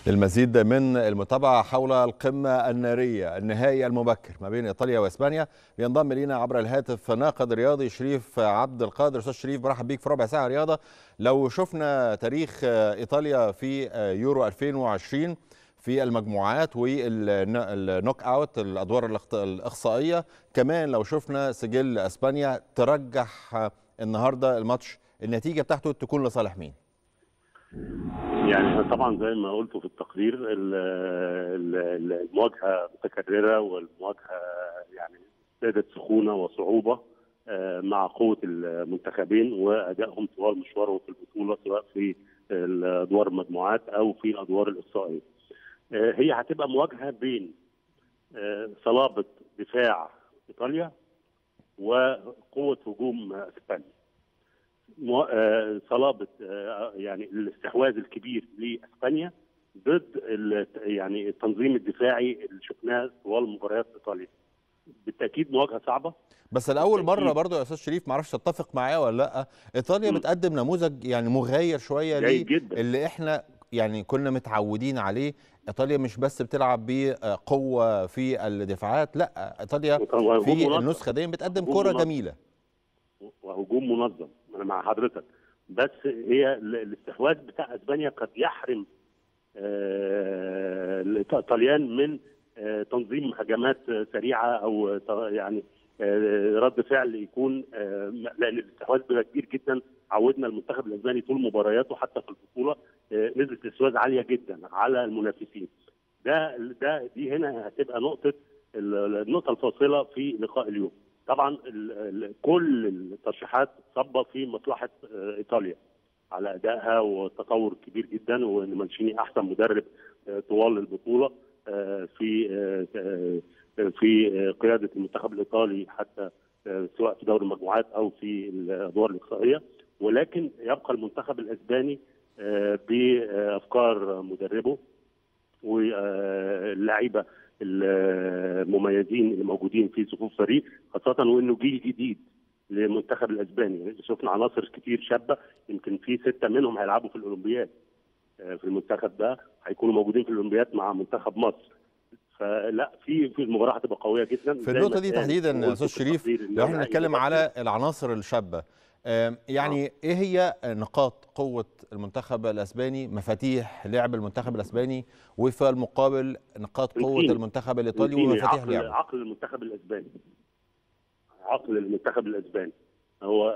للمزيد من المتابعة حول القمة النارية النهائي المبكر ما بين إيطاليا وإسبانيا بينضم لينا عبر الهاتف ناقد رياضي شريف عبد القادر أستاذ شريف برحب بيك في ربع ساعة رياضة لو شفنا تاريخ إيطاليا في يورو 2020 في المجموعات والنوك اوت الادوار الاقصائيه كمان لو شفنا سجل اسبانيا ترجح النهارده الماتش النتيجه بتاعته تكون لصالح مين؟ يعني طبعا زي ما قلت في التقرير المواجهه متكرره والمواجهه يعني ازدادت سخونه وصعوبه مع قوه المنتخبين وادائهم طوال مشوارهم في البطوله سواء في ادوار المجموعات او في الادوار الاقصائيه. هي هتبقى مواجهه بين صلابه دفاع ايطاليا وقوه هجوم اسبانيا. صلابه يعني الاستحواذ الكبير لاسبانيا ضد يعني التنظيم الدفاعي اللي شفناه طوال مباريات ايطاليا. بالتاكيد مواجهه صعبه بس الاول مره برضه يا استاذ شريف معرفش تتفق معايا ولا لا ايطاليا م. بتقدم نموذج يعني مغاير شويه ليه جدا. اللي احنا يعني كنا متعودين عليه ايطاليا مش بس بتلعب بقوه في الدفاعات لا ايطاليا في النسخه دي بتقدم كره جميله وهجوم منظم انا مع حضرتك بس هي الاستحواذ بتاع اسبانيا قد يحرم الايطاليان من تنظيم هجمات سريعه او يعني رد فعل يكون لان الاستحواذ بيبقى كبير جدا عودنا المنتخب الاسباني طول مبارياته حتى في البطوله نسبه الاستحواذ عاليه جدا على المنافسين ده ده دي هنا هتبقى نقطه النقطه الفاصله في لقاء اليوم طبعا كل الترشيحات صبه في مصلحه ايطاليا على ادائها وتطور كبير جدا وان مانشيني احسن مدرب طوال البطوله في في قياده المنتخب الايطالي حتى سواء في دوري المجموعات او في الادوار الاقصائيه ولكن يبقى المنتخب الاسباني بافكار مدربه واللعيبه المميزين اللي موجودين في صفوف فريق خاصه وانه جيل جديد للمنتخب الاسباني شفنا عناصر كتير شابه يمكن في سته منهم هيلعبوا في الاولمبياد في المنتخب ده هيكونوا موجودين في الاولمبياد مع منتخب مصر فلا في في المباراه هتبقى قويه جدا في النقطه دي تحديدا يا استاذ شريف لو احنا بنتكلم على العناصر الشابه يعني آه. ايه هي نقاط قوه المنتخب الاسباني مفاتيح لعب المنتخب الاسباني وفي المقابل نقاط قوه المنتخب الايطالي ومفاتيح لعب عقل المنتخب الاسباني عقل المنتخب الاسباني هو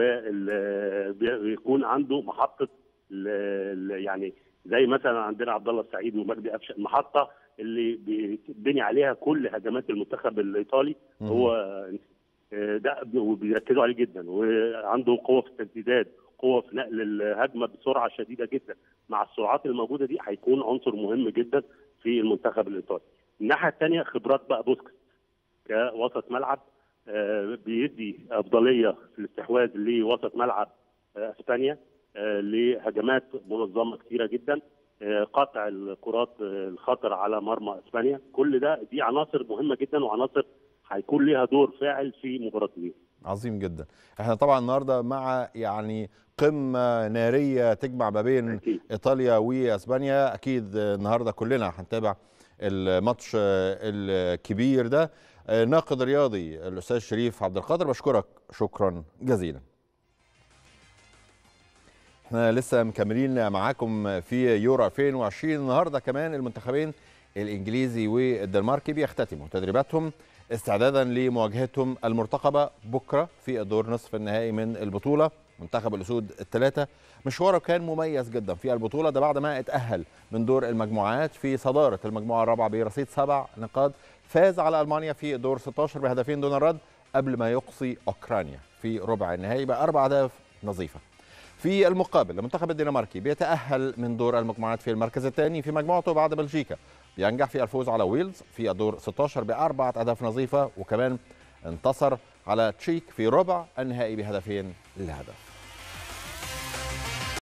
وبيكون عنده محطه يعني زي مثلا عندنا عبد الله السعيد ومجدي قفشه المحطه اللي بيبني عليها كل هجمات المنتخب الايطالي هو ده وبيركزوا عليه جدا وعنده قوه في التسديدات قوه في نقل الهجمه بسرعه شديده جدا مع السرعات الموجوده دي هيكون عنصر مهم جدا في المنتخب الايطالي الناحيه الثانيه خبرات بقى بوسكيتس كوسط ملعب بيدي افضليه في الاستحواذ لوسط ملعب اسبانيا لهجمات منظمه كثيره جدا قطع الكرات الخطر على مرمى اسبانيا كل ده دي عناصر مهمه جدا وعناصر هيكون ليها دور فاعل في مباراه اليوم عظيم جدا احنا طبعا النهارده مع يعني قمه ناريه تجمع ما بين أكيد. ايطاليا واسبانيا اكيد النهارده كلنا هنتابع الماتش الكبير ده ناقد رياضي الاستاذ شريف عبد القادر بشكرك شكرا جزيلا احنا لسه مكملين معاكم في يورو 2020 النهارده كمان المنتخبين الانجليزي والدنماركي بيختتموا تدريباتهم استعدادا لمواجهتهم المرتقبه بكره في الدور نصف النهائي من البطوله منتخب الاسود الثلاثه مشواره كان مميز جدا في البطوله ده بعد ما اتاهل من دور المجموعات في صداره المجموعه الرابعه برصيد سبع نقاط فاز على المانيا في دور 16 بهدفين دون الرد قبل ما يقصي اوكرانيا في ربع النهائي باربع اهداف نظيفه في المقابل المنتخب الدنماركي بيتأهل من دور المجموعات في المركز الثاني في مجموعته بعد بلجيكا بينجح في الفوز على ويلز في الدور 16 بأربعة أهداف نظيفة وكمان انتصر على تشيك في ربع النهائي بهدفين لهدف